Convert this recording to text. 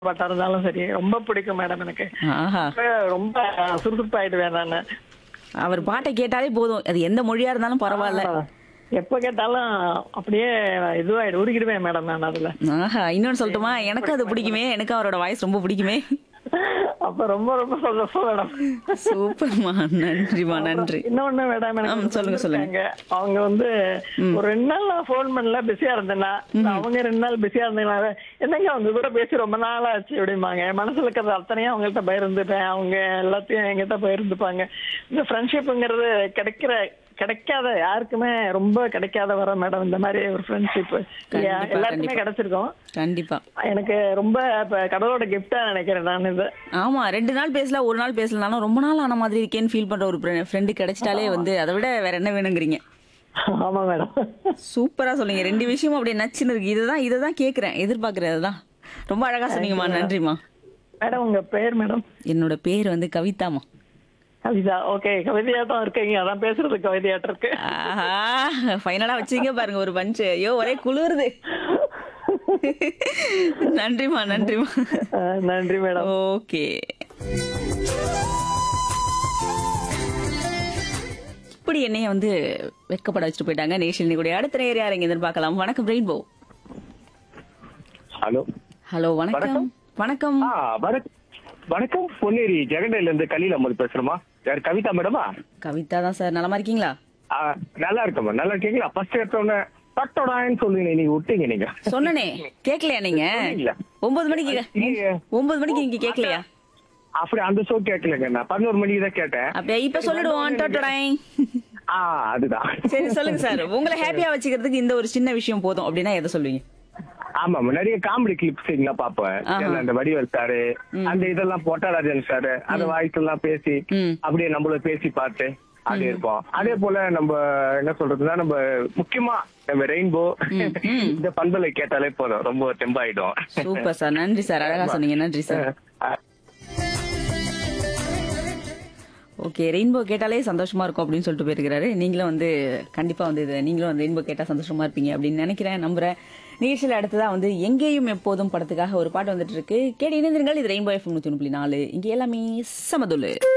பாட்டா இருந்தாலும் சரி ரொம்ப பிடிக்கும் மேடம் எனக்கு ஆஹா இப்ப ரொம்ப சுறுசுறுப்பாயிடுவேன் நானு அவர் பாட்டை கேட்டாலே போதும் அது எந்த மொழியா இருந்தாலும் பரவாயில்ல ஆ, எப்ப கேட்டாலும் அப்படியே இதுவாயிடு உருகிடுவேன் மேடம் நான் அதுல ஆஹா இன்னொன்னு சொல்லட்டுமா எனக்கும் அது பிடிக்குமே எனக்கும் அவரோட வாய்ஸ் ரொம்ப பிடிக்குமே அப்ப ரொம்ப ரொம்ப சந்தோஷம் மேடம் சூப்பர்மா நன்றிமா நன்றி இன்னொன்னு மேடம் ஆ, எனக்கு சொல்லுங்க, சொல்லுங்க. வந்திருக்காங்க. அவங்க வந்து ஒரு ரெண்டு நாள் நான் ஃபோன் பண்ணல பிஸியா இருந்தேன்னா அவங்க ரெண்டு நாள் பிஸியா இருந்தீங்களா என்னங்க அவங்க கூட பேசி ரொம்ப நாள் ஆச்சு அப்படிம்பாங்க என் மனசுல இருக்கிறது அத்தனையும் அவங்கள்ட்ட பகிர்ந்துப்பேன் அவங்க எல்லாத்தையும் என்கிட்ட பகிர்ந்துப்பாங்க இந்த ஃப்ரெண்ட்ஷிப்புங்கிறது கிடைக்கிற கிடைக்காத யாருக்குமே ரொம்ப கிடைக்காத வர மேடம் இந்த மாதிரி ஒரு ஃப்ரெண்ட்ஷிப் கண்டிப்பா, எல்லாருக்குமே கண்டிப்பா. கிடைச்சிருக்கோம் கண்டிப்பா எனக்கு ரொம்ப இப்ப கடவுளோட கிஃப்டா நினைக்கிறேன் நான் இது ஆமா ரெண்டு நாள் பேசல ஒரு நாள் பேசலனாலும் ரொம்ப நாள் ஆன மாதிரி இருக்கேன்னு ஃபீல் பண்ற ஒரு ஃப்ரெண்டு கிடைச்சிட்டாலே வந்து அதை விட வேற என்ன வேணுங்கிறீங்க ஆமா மேடம் சூப்பரா சொல்லுங்க ரெண்டு விஷயம் அப்படியே நச்சுன்னு இருக்கு இதுதான் இதை தான் கேட்குறேன் எதிர்பார்க்குறேன் அதுதான் ரொம்ப அழகா சொன்னீங்கம்மா நன்றிம்மா மேடம் உங்க பேர் மேடம் என்னோட பேர் வந்து கவிதாமா கவிதா ஓகே கவிதையா தான் இருக்கீங்க அதான் பேசுறது கவிதையாட்டு இருக்கு ஆஹா ஃபைனலா வச்சீங்க பாருங்க ஒரு பஞ்சு ஐயோ ஒரே குளிருது நன்றிம்மா நன்றிம்மா அஹ் நன்றி மேடம் ஓகே இப்படி என்னைய வந்து வெட்கப்பட வச்சுட்டு போயிட்டாங்க நேஷனல் கூட அடுத்த நேரம் யார் எங்க எதிர்பார்க்கலாம் வணக்கம் ரெயின்போ ஹலோ ஹலோ வணக்கம் வணக்கம் ஆ வணக்- வணக்கம் பொன்னேரி ஜெகண்டையில இருந்து கலியில் அம்மது பேசுறோமா யார் கவிதா மேடமா கவிதா தான் சார் நலமா இருக்கீங்களா ஆ, நல்லா இருக்கம்மா நல்லா இருக்கீங்களா ஃபர்ஸ்ட் எடுத்தோடனே பட்டோடான்னு சொல்லுங்க நீங்க விட்டீங்க நீங்க சொன்னனே கேக்கலையா நீங்க இல்ல. ஒன்பது மணிக்கு இல்லையே. ஒன்பது மணிக்கு நீங்க கேக்கலையா அப்படி அந்த ஷோ கேட்கலங்க நான் பதினோரு மணிக்கு தான் கேட்டேன் அப்படியே இப்ப சொல்லிடுவோம் டொட்டடாய். ஆ அதுதான் சரி சொல்லுங்க சார் உங்களை ஹாப்பியா வச்சுக்கிறதுக்கு இந்த ஒரு சின்ன விஷயம் போதும் அப்படின்னா எதை சொல்லுவீங்க ஆமா நிறைய காமெடி கிளிப்ஸ் எல்லாம் பாப்பேன் ஆஹா. ஏன்னா அந்த வடிவேல் சாரு அந்த இதெல்லாம் பொட்டாராஜன் சாரு அந்த வாய்ஸ் எல்லாம் பேசி ம். அப்படியே நம்மள பேசி பார்த்து அப்படி இருப்போம் அதே போல நம்ம என்ன சொல்றதுன்னா நம்ம முக்கியமா நம்ம ரெயின்போ இந்த பண்பலை கேட்டாலே போதும் ரொம்ப தெம்பாயிடும் சூப்பர் சார் நன்றி சார் அழகா சொன்னீங்க நன்றி சார் ஓகே ரெயின்போ கேட்டாலே சந்தோஷமா இருக்கும் அப்படின்னு சொல்லிட்டு போயிருக்கிறாரு நீங்களும் வந்து கண்டிப்பா வந்து இது நீங்களும் வந்து ரெயின்போ கேட்டா சந்தோஷமா இருப்பீங்க அப்படின்னு நினைக்கிறேன் நம்புறேன் நிகழ்ச்சியில் அடுத்ததா வந்து எங்கேயும் எப்போதும் படத்துக்காக ஒரு பாட்டு வந்துட்டு இருக்கு கேட்டு இணைந்திருங்கள் இது ரெயின்போ எஃப்எம் நூத்தி ஒன்று புள்ளி நாலு இங்க எல்லாமே சமதுல்லு